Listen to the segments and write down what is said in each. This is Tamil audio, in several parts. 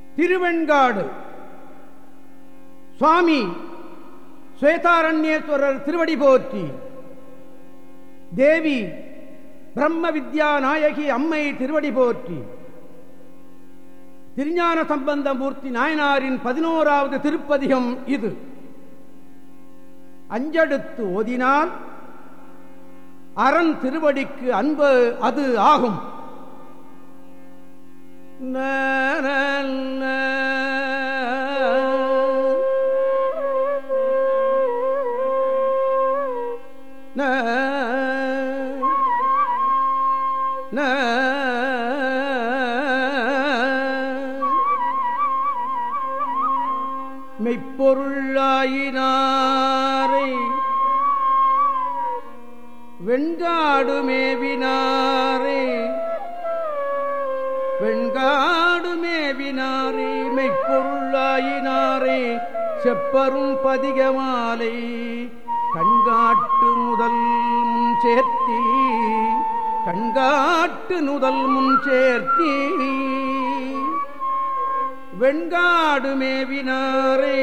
திருவெண்காடு சுவாமி ஸ்வேதாரண்யேஸ்வரர் திருவடி போற்றி தேவி பிரம்ம வித்யா நாயகி அம்மை திருவடி போற்றி திருஞான சம்பந்தமூர்த்தி நாயனாரின் பதினோராவது திருப்பதிகம் இது அஞ்செடுத்து ஓதினால் அரண் திருவடிக்கு அன்பு அது ஆகும் மெய்ப்பொருளாயினாரை வெண்காடு மேவினாரே வெண்காடு மேவினாரே மெய்ப்பொருளாயினாரே செப்பரும் பதிகமாலை கண்காட்டு முதல் முன் சேர்த்தி கண்காட்டு முதல் முன் சேர்த்தி வெண்காடு மேவினாரே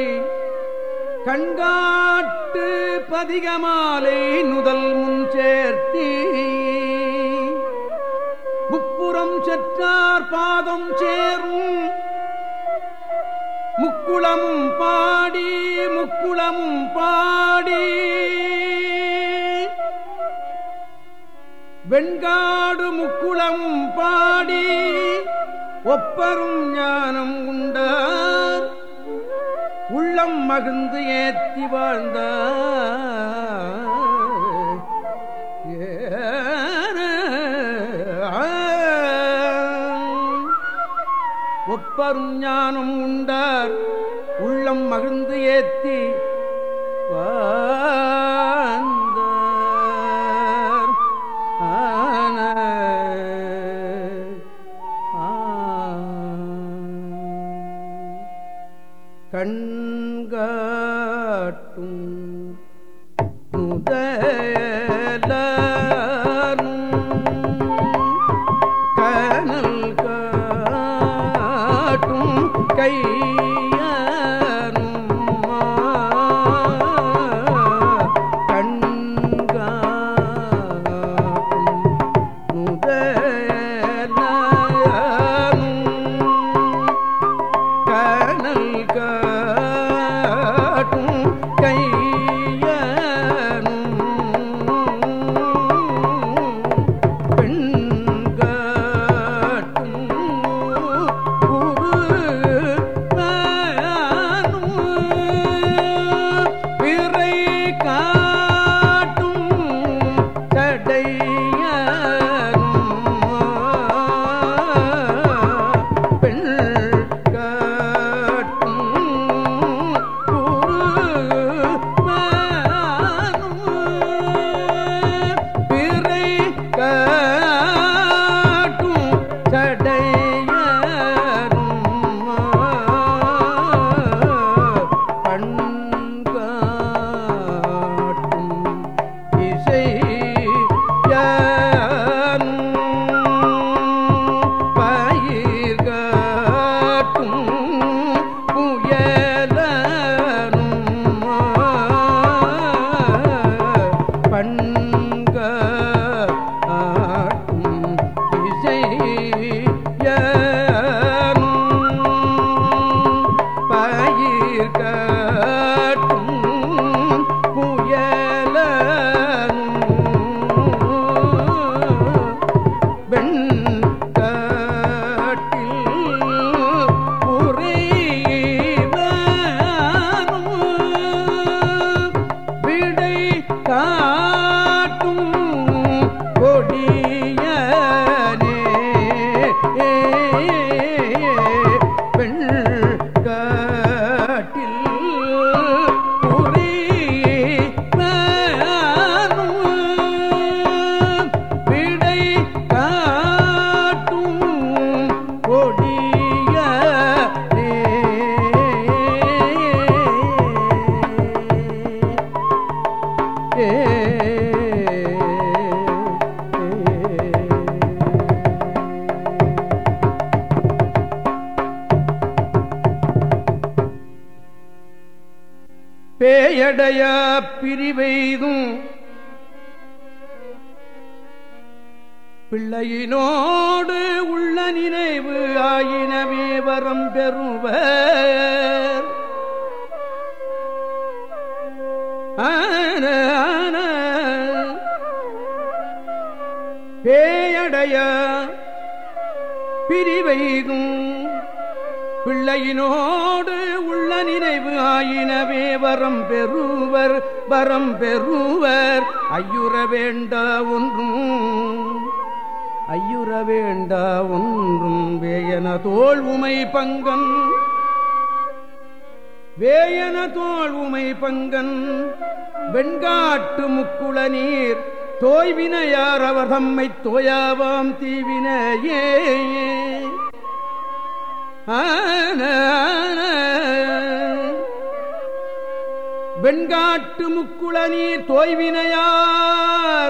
கண்காட்டு பதிகமாலை நுதல் முன் சேர்த்தி முப்புறம் செற்றார் பாதம் சேரும் முக்குளமும் பாடி முக்குளமும் பாடி வெண்காடு முக்குளமும் பாடி ஒப்பரும் ஞானம் உண்டார் உள்ளம் மகிழ்ந்து ஏத்தி வாழ்ந்த ஒப்பரும் ஞானம் உண்டார் உள்ளம் மகிழ்ந்து ஏத்தி வாழ்ந்தார் ஆன கண்காட்டும் முதலும் கனல் காட்டும் கையனுமா கண்காட்டும் முதலும் கனல் காட்டும் கையனும் பேயடைய பிரிவெய்தும் பிள்ளையினோடு உள்ள நினைவு ஆயினவே வரம் பெறுவர் பேயடைய பிரிவைதும் பிள்ளையினோடு உள்ள நினைவு ஆயினவே வரம் பெறுவர் வரம் பெறுவர் ஐயுற வேண்ட ஒன்றும் ஐயுற வேண்ட ஒன்றும் வேயன தோல் உமை பங்கன் வேயன தோல் உமை பங்கன் வெண்காட்டு முக்குள நீர் தோய்வினையார் அவர் தம்மை தோயாவாம் தீவினையே வெண்காட்டு முக்குள நீர் தோய்வினையார்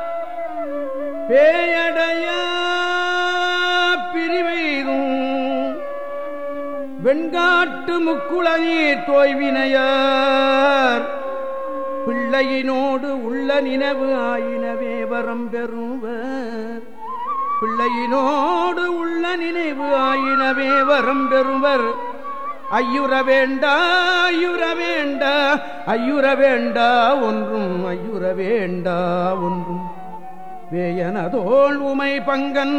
பேயடைய பிரிவைதும் வெண்காட்டு முக்குள நீர் தோய்வினையார் பிள்ளையினோடு உள்ள நினைவு ஆயினவே வரம் பெறுவர் பிள்ளையினோடு உள்ள நினைவு ஆயினவே வரம் பெறுவர் ஐயுற வேண்டா ஐயுற வேண்டா ஐயுற வேண்டா ஒன்றும் ஐயுற வேண்டா ஒன்றும் வேயனதோள் உமை பங்கன்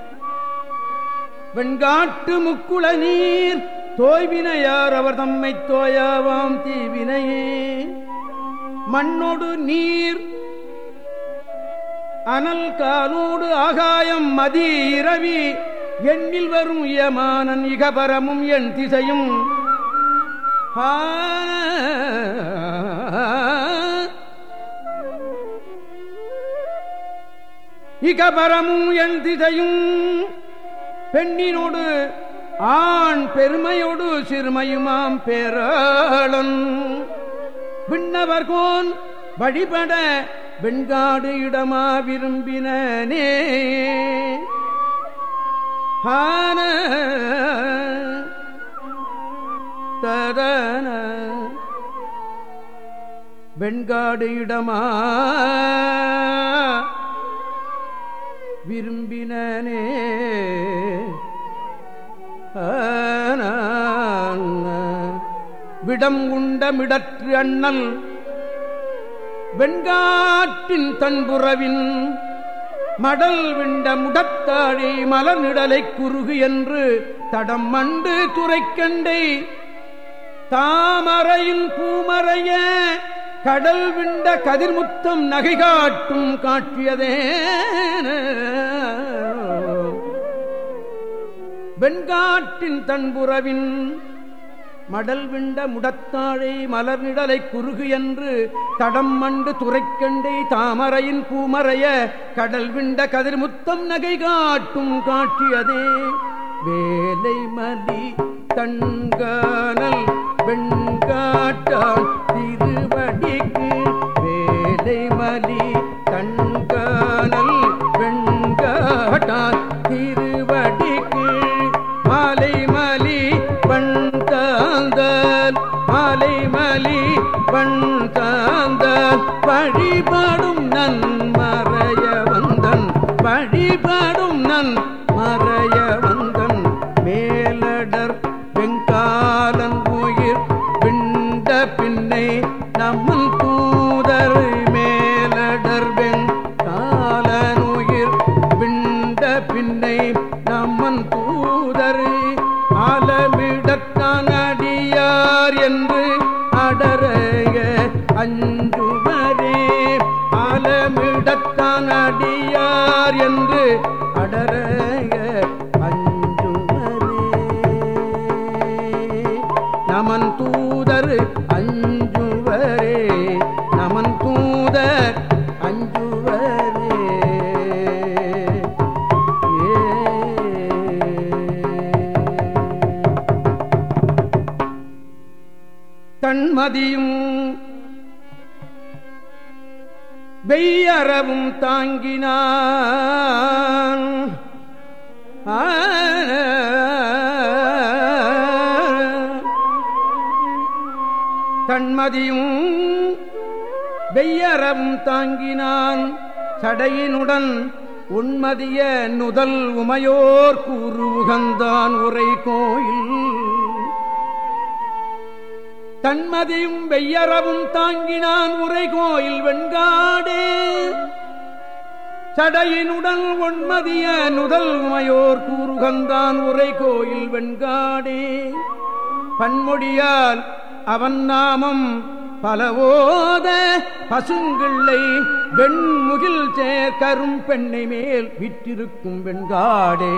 வெண்காட்டு முக்குள நீர் தோய்வினையார் அவர் தம்மை தோயாவாம் தீவினையே மண்ணோடு நீர் அனல் காலோடு ஆகாயம் மதி இரவி எண்ணில் வரும் யமானன் இகபரமும் என் திசையும் இகபரமும் என் திசையும் பெண்ணினோடு ஆண் பெருமையோடு சிறுமையுமாம் பேராளன் விண்ணவர்கோன் வழிபட வெண்காடு இடமா விரும்பினே ஹான தரன வெண்காடு இடமா விரும்பினே விடம் உண்ட மிடற்று அண்ணல் வெண்காட்டின் தன்புறவின் மடல் விண்ட முடத்தாழி மலர்நிடலை குறுகு என்று தடம் மண்டு துறைக்கண்டை தாமரையின் பூமறைய கடல் விண்ட கதிர்முத்தம் நகை காட்டும் காட்டியதே வெண்காட்டின் தன்புறவின் மடல் விண்ட முடத்தாழை மலர் நிழலை குறுகு என்று தடம் மண்டு துறைக்கண்டை தாமரையின் பூமறைய கடல் விண்ட கதிர்முத்தம் நகை காட்டும் காட்டியதே வேலை மலி தன்கானல் வெண்காட்டான் திருவடிக்கு வேலை மலி தன்கானல் வெண்காட்டான் திருவடிக்கு மாலை மலி பண்தாந்தல் மாலை மலி பண்தாந்தல் வழிபாடும் நன் மறைய வந்தன் வழிபாடும் நன் மறைய வந்தன் மேலடர் வெங்காலன் உயிர் விண்ட பின்னை நம்மன் தூதர் மேலடர் வெங்காலன் உயிர் விண்ட பின்னை நம்மன் தூதர் ஆலமிடத்தான் அடியார் என்று அடரைய அஞ்சுவரே ஆலமிடத்தான் அடியார் என்று அடரைய அஞ்சுவரே நமன் தூதர் அஞ்சுவரே நமன் தூதர் அஞ்சுவரே தன்மதியும் வெய்யறவும் தாங்கினான் தன்மதியும் வெய்யறவும் தாங்கினான் சடையினுடன் உண்மதிய நுதல் உமையோர் கூறு உகந்தான் உரை கோயில் தன்மதியும் வெய்யறவும் தாங்கினான் உரை கோயில் வெண்காடே சடையினுடன் ஒன்மதிய நுதல் உமையோர் கூறுகந்தான் உரை கோயில் வெண்காடே பன்மொழியால் அவன் நாமம் பலவோத பசுங்கிள்ளை வெண்முகில் சேர்க்கரும் பெண்ணை மேல் விற்றிருக்கும் வெண்காடே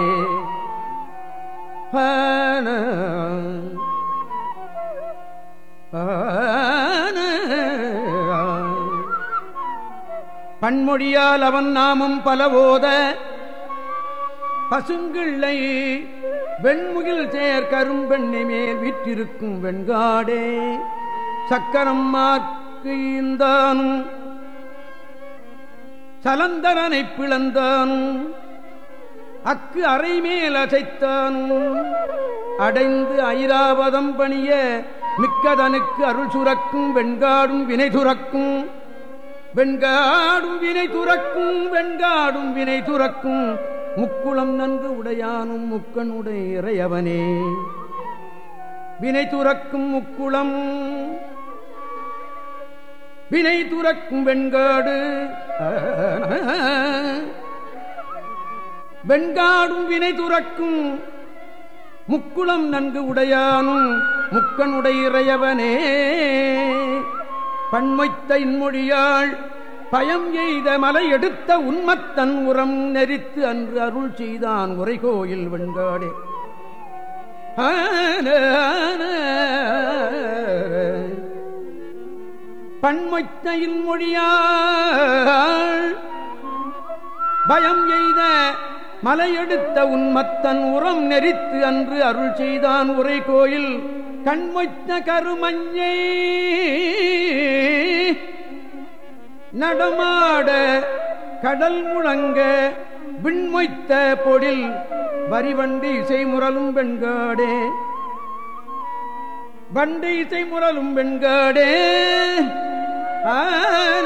பன்மொழியால் அவன் நாமம் பலவோத பசுங்கிள்ளை வெண்முகில் சேர் கரும்பெண்ணை மேல் விற்றிருக்கும் வெண்காடே சக்கரம் மாற்கு இந்தானும் சலந்தரனை பிளந்தானும் அக்கு அறை மேல் அசைத்தானும் அடைந்து ஐராவதம் பணிய மிக்கதனுக்கு அருள் சுரக்கும் வெண்காடும் வினை துறக்கும் வெண்காடும் வினை துறக்கும் வெண்காடும் வினை துறக்கும் முக்குளம் நன்கு உடையானும் முக்கனுடைய இறையவனே வினை துறக்கும் முக்குளம் வினை துறக்கும் வெண்காடு வெண்காடும் வினை துறக்கும் முக்குளம் நன்கு உடையானும் முக்கனுடைய இறையவனே பன்மைத்த இன்மொழியாள் பயம் எய்த மலை எடுத்த உண்மத்தன் உரம் நெறித்து அன்று அருள் செய்தான் உரை கோயில் வெண்காடே பன்மொய்த்த இன்மொழியாள் பயம் எய்த மலையெடுத்த உன்மத்தன் உரம் நெறித்து அன்று அருள் செய்தான் உரை கோயில் கண்மொய்த்த கருமஞ்சை நடமாட கடல் முழங்க விண்மொய்த்த பொடில் வரிவண்டு இசை முரலும் வெண்காடே வண்டு இசை முரலும் வெண்காடே ஆன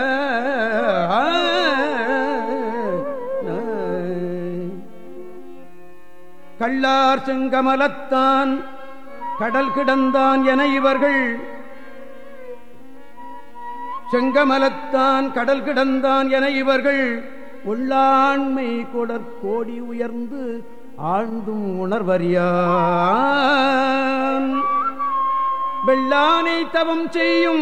கள்ளார் செங்கமலத்தான் கடல் கிடந்தான் என இவர்கள் செங்கமலத்தான் கடல் கிடந்தான் என இவர்கள் உள்ளாண்மை கொடற்கோடி உயர்ந்து ஆழ்ந்தும் உணர்வறியான் வெள்ளானை தவம் செய்யும்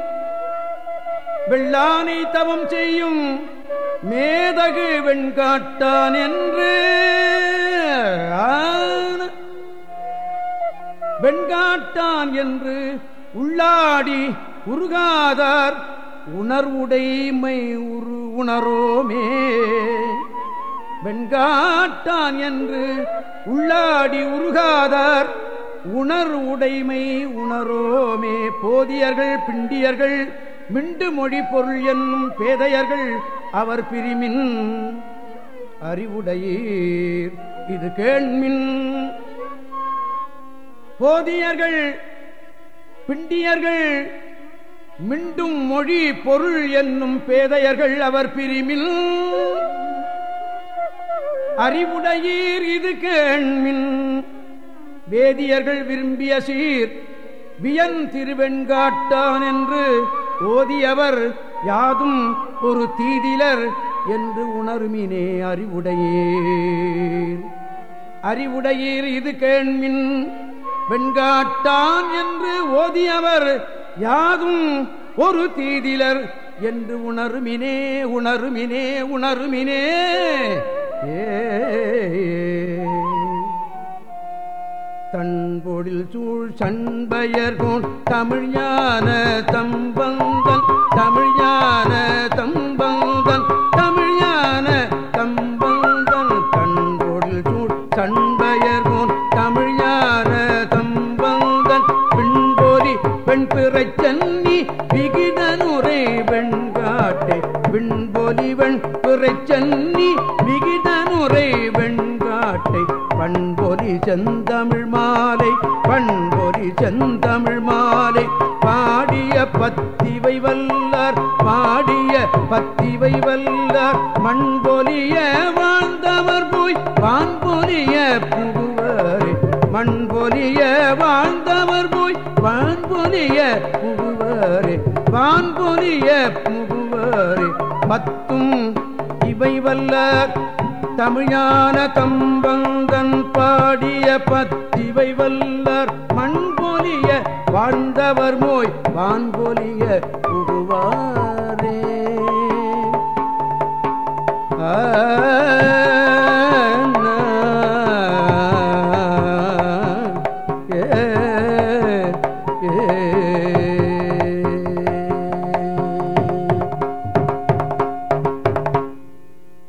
வெள்ளானை தவம் செய்யும் மேதகு வெண்காட்டான் என்று வெண்காட்டான் என்று உள்ளாடி உருகாதார் உணர்வுடைமை உரு உணரோமே வெண்காட்டான் என்று உள்ளாடி உருகாதார் உணர் உடைமை உணரோமே போதியர்கள் பிண்டியர்கள் மிண்டு மொழி பொருள் என்னும் பேதையர்கள் அவர் பிரிமின் அறிவுடையீர் இது கேள்மின் போதியர்கள் பிண்டியர்கள் மிண்டும் மொழி பொருள் என்னும் பேதையர்கள் அவர் பிரிமில் அறிவுடையீர் இது கேள்மின் வேதியர்கள் விரும்பிய சீர் வியன் திருவெண்காட்டான் என்று ஓதியவர் யாதும் ஒரு தீதிலர் என்று உணர்மினே அறிவுடையீர் அறிவுடையீர் இது கேள்மின் வெண்காட்டான் என்று ஓதியவர் யாதும் ஒரு தீதிலர் என்று உணருமினே உணருமினே உணருமினே ஏ தன்பொழில் சூழ் சண்பயர்கோன் தமிழ் ஞான தம்பந்தன் தமிழ் ஞான தம்பந்தன் தமிழ் ஞான தம்பந்தன் தன்பொழில் சூழ் சண்பயர்கோன் தமிழ் ஞான தம்பந்தன் பின்பொலி வெண்பிறை சென்னி விகிதனுரை வெண்காட்டை விண்பொலி வெண்பிறை சென்னி விகிதனுரை வெண்காட்டை பண்பொலி செந்தமிழ் மாலை பண்பொலி செந்தமிழ் மாலை பாடி இவை வல்லார் மண்பொலிய வாழ்ந்தவர் போய் வான்பொலிய புகுவரே மண்பொலிய வாழ்ந்தவர் போய் வான்பொலிய புகுவரே வான்பொலிய புகுவரே பத்தும் இவை வல்லார் தமிழான கம்பந்தன் பாடிய பத்திவை வல்லார் மண் பொலிய வாழ்ந்தவர் மோய் வான் பொலிய புகுவாரே ஆ